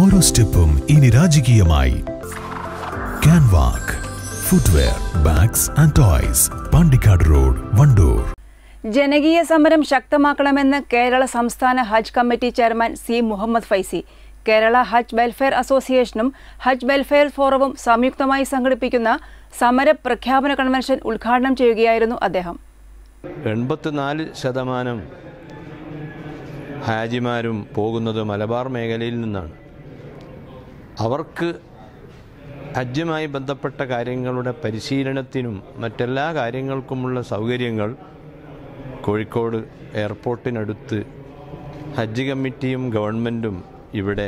ഓരോ സ്റ്റെപ്പും ഇനി രാജകീയമായി Canwalk footwear bags and toys Pandikkad road Wandoor ജനകീയ സമരം ശക്തമാക്കണമെന്ന് കേരള സംസ്ഥാന ഹജ്ജ് committee chairman C Muhammad Faizi Kerala ഹജ്ജ് വെൽഫെയർ അസോസിയേഷനും ഹജ്ജ് വെൽഫെയർ ഫോറവും സംയുക്തമായി സംഘടിപ്പിക്കുന്ന സമര പ്രഖ്യാപന കൺവെൻഷൻ ഉദ്ഘാടനം ചെയ്യുകയായിരുന്നു അദ്ദേഹം എൺപത്തിനാല് ശതമാനം ഹാജിമാരും പോകുന്നത് മലബാർ മേഖലയിൽ നിന്നാണ് അവർക്ക് ഹജ്ജുമായി ബന്ധപ്പെട്ട കാര്യങ്ങളുടെ പരിശീലനത്തിനും മറ്റെല്ലാ കാര്യങ്ങൾക്കുമുള്ള സൗകര്യങ്ങൾ കോഴിക്കോട് എയർപോർട്ടിനടുത്ത് ഹജ്ജ് കമ്മിറ്റിയും ഗവൺമെൻറ്റും ഇവിടെ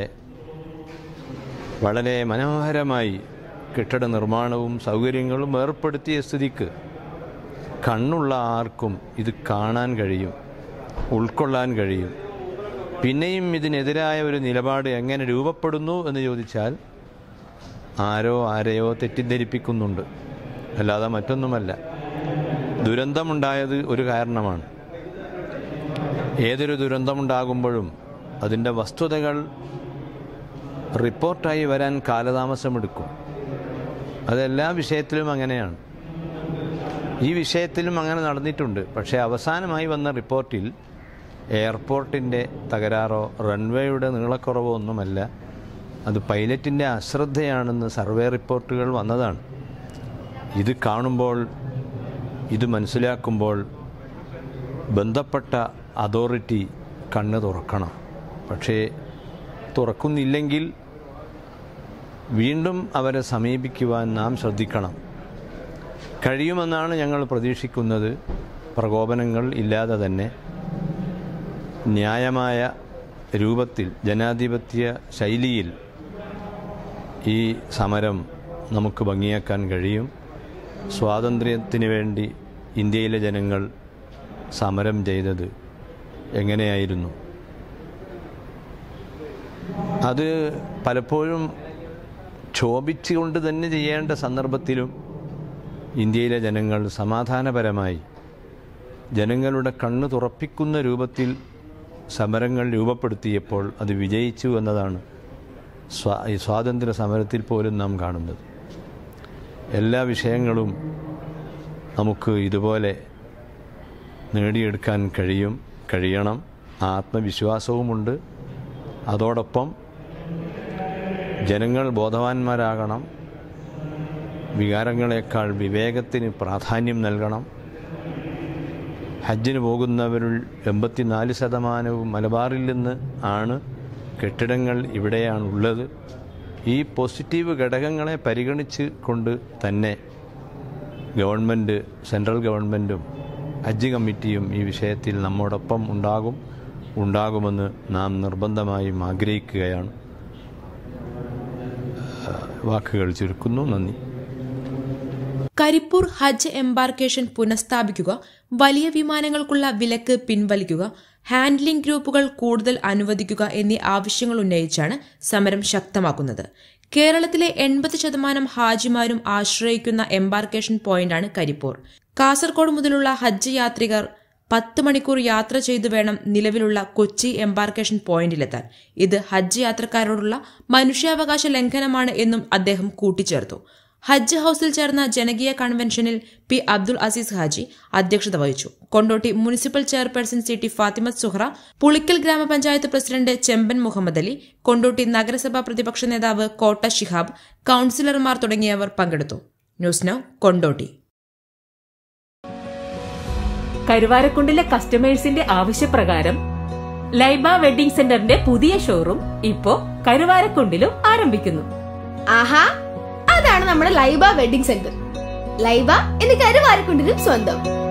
വളരെ മനോഹരമായി കെട്ടിട നിർമ്മാണവും സൗകര്യങ്ങളും ഏർപ്പെടുത്തിയ സ്ഥിതിക്ക് കണ്ണുള്ള ആർക്കും ഇത് കാണാൻ കഴിയും ഉൾക്കൊള്ളാൻ കഴിയും പിന്നെയും ഇതിനെതിരായ ഒരു നിലപാട് എങ്ങനെ രൂപപ്പെടുന്നു എന്ന് ചോദിച്ചാൽ ആരോ ആരെയോ തെറ്റിദ്ധരിപ്പിക്കുന്നുണ്ട് അല്ലാതെ മറ്റൊന്നുമല്ല ദുരന്തമുണ്ടായത് ഒരു കാരണമാണ് ഏതൊരു ദുരന്തമുണ്ടാകുമ്പോഴും അതിൻ്റെ വസ്തുതകൾ റിപ്പോർട്ടായി വരാൻ കാലതാമസമെടുക്കും അതെല്ലാ വിഷയത്തിലും അങ്ങനെയാണ് ഈ വിഷയത്തിലും അങ്ങനെ നടന്നിട്ടുണ്ട് പക്ഷേ അവസാനമായി വന്ന റിപ്പോർട്ടിൽ എയർപോർട്ടിൻ്റെ തകരാറോ റൺവേയുടെ നീളക്കുറവോ ഒന്നുമല്ല അത് പൈലറ്റിൻ്റെ അശ്രദ്ധയാണെന്ന് സർവേ റിപ്പോർട്ടുകൾ വന്നതാണ് ഇത് കാണുമ്പോൾ ഇത് മനസ്സിലാക്കുമ്പോൾ ബന്ധപ്പെട്ട അതോറിറ്റി കണ്ണ് തുറക്കണം പക്ഷേ തുറക്കുന്നില്ലെങ്കിൽ വീണ്ടും അവരെ സമീപിക്കുവാൻ നാം ശ്രദ്ധിക്കണം കഴിയുമെന്നാണ് ഞങ്ങൾ പ്രതീക്ഷിക്കുന്നത് പ്രകോപനങ്ങൾ ഇല്ലാതെ തന്നെ ന്യായമായ രൂപത്തിൽ ജനാധിപത്യ ശൈലിയിൽ ഈ സമരം നമുക്ക് ഭംഗിയാക്കാൻ കഴിയും സ്വാതന്ത്ര്യത്തിന് വേണ്ടി ഇന്ത്യയിലെ ജനങ്ങൾ സമരം ചെയ്തത് എങ്ങനെയായിരുന്നു അത് പലപ്പോഴും ക്ഷോഭിച്ചുകൊണ്ട് തന്നെ ചെയ്യേണ്ട സന്ദർഭത്തിലും ഇന്ത്യയിലെ ജനങ്ങൾ സമാധാനപരമായി ജനങ്ങളുടെ കണ്ണ് തുറപ്പിക്കുന്ന രൂപത്തിൽ സമരങ്ങൾ രൂപപ്പെടുത്തിയപ്പോൾ അത് വിജയിച്ചു എന്നതാണ് സ്വാ ഈ സ്വാതന്ത്ര്യ സമരത്തിൽ പോലും നാം കാണുന്നത് എല്ലാ വിഷയങ്ങളും നമുക്ക് ഇതുപോലെ നേടിയെടുക്കാൻ കഴിയും കഴിയണം ആത്മവിശ്വാസവുമുണ്ട് അതോടൊപ്പം ജനങ്ങൾ ബോധവാന്മാരാകണം വികാരങ്ങളെക്കാൾ വിവേകത്തിന് പ്രാധാന്യം നൽകണം ഹജ്ജിന് പോകുന്നവരിൽ എൺപത്തിനാല് ശതമാനവും മലബാറിൽ നിന്ന് ആണ് കെട്ടിടങ്ങൾ ഇവിടെയാണ് ഉള്ളത് ഈ പോസിറ്റീവ് ഘടകങ്ങളെ പരിഗണിച്ച് കൊണ്ട് തന്നെ ഗവൺമെൻറ് സെൻട്രൽ ഗവൺമെൻറ്റും ഹജ്ജ് കമ്മിറ്റിയും ഈ വിഷയത്തിൽ നമ്മോടൊപ്പം ഉണ്ടാകും ഉണ്ടാകുമെന്ന് നാം നിർബന്ധമായും ആഗ്രഹിക്കുകയാണ് വാക്കുകൾ ചുരുക്കുന്നു നന്ദി കരിപ്പൂർ ഹജ്ജ് എംബാർക്കേഷൻ പുനഃസ്ഥാപിക്കുക വലിയ വിമാനങ്ങൾക്കുള്ള വിലക്ക് പിൻവലിക്കുക ഹാൻഡ്ലിംഗ് ഗ്രൂപ്പുകൾ കൂടുതൽ അനുവദിക്കുക എന്നീ ആവശ്യങ്ങൾ ഉന്നയിച്ചാണ് സമരം ശക്തമാക്കുന്നത് കേരളത്തിലെ എൺപത് ശതമാനം ഹാജിമാരും ആശ്രയിക്കുന്ന എംബാർക്കേഷൻ പോയിന്റാണ് കരിപ്പൂർ കാസർഗോഡ് മുതലുള്ള ഹജ്ജ് യാത്രികർ പത്ത് മണിക്കൂർ യാത്ര ചെയ്തു വേണം നിലവിലുള്ള കൊച്ചി എംബാർക്കേഷൻ പോയിന്റിലെത്താൻ ഇത് ഹജ്ജ് യാത്രക്കാരോടുള്ള മനുഷ്യാവകാശ ലംഘനമാണ് എന്നും അദ്ദേഹം കൂട്ടിച്ചേർത്തു ഹജ്ജ് ഹൌസിൽ ചേർന്ന ജനകീയ കൺവെൻഷനിൽ പി അബ്ദുൾ അസീസ് ഹാജി അധ്യക്ഷത വഹിച്ചു Kondotty municipal chairperson C T Fathimath Suhra Pulikkal ഗ്രാമപഞ്ചായത്ത് പ്രസിഡന്റ് ചെമ്പൻ മുഹമ്മദ് അലി കൊണ്ടോട്ടി നഗരസഭാ പ്രതിപക്ഷ നേതാവ് കോട്ട ശിഹാബ് കൌൺസിലർമാർ തുടങ്ങിയവർ പങ്കെടുത്തു ന്യൂസ് നൌ കൊണ്ടോട്ടി കരുവാരക്കുണ്ടിലെ കസ്റ്റമേഴ്സിന്റെ ആവശ്യപ്രകാരം ലൈബ വെഡിംഗ് സെന്ററിന്റെ പുതിയ ഷോറൂം ഇപ്പോ കരുവാരക്കുണ്ടിലും ആരംഭിക്കുന്നു ആഹാ അതാണ് നമ്മുടെ ലൈബ വെഡിംഗ് സെന്റർ ലൈബ എന്ന് കരുവാരക്കുണ്ടിനും സ്വന്തം